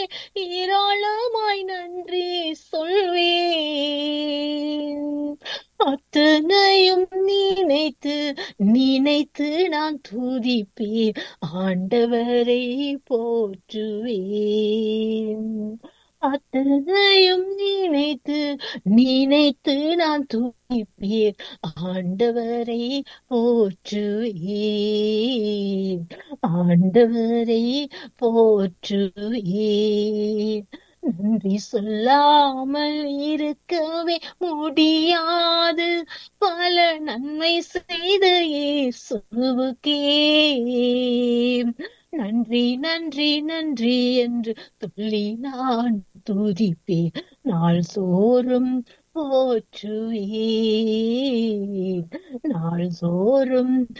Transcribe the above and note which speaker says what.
Speaker 1: ஏராளமாய் நன்றி சொல்வேன் அத்தனையும் நினைத்து நினைத்து நான் துதிப்பேன் ஆண்டவரை போற்றுவேன் அத்தனையும் நினைத்து நினைத்து நான் துதிப்பேன் ஆண்டவரை போற்றுவேன் ஆண்டவரை போற்றுவேன் நன்றி சொல்லாமல் இருக்கவே முடியாது பல நன்மை செய்த இயேசுவுக்கே நன்றி நன்றி நன்றி என்று சொல்லி நான் துதிப்பேன் நாள் சோறும் போற்றுவேன் நாள் சோறும்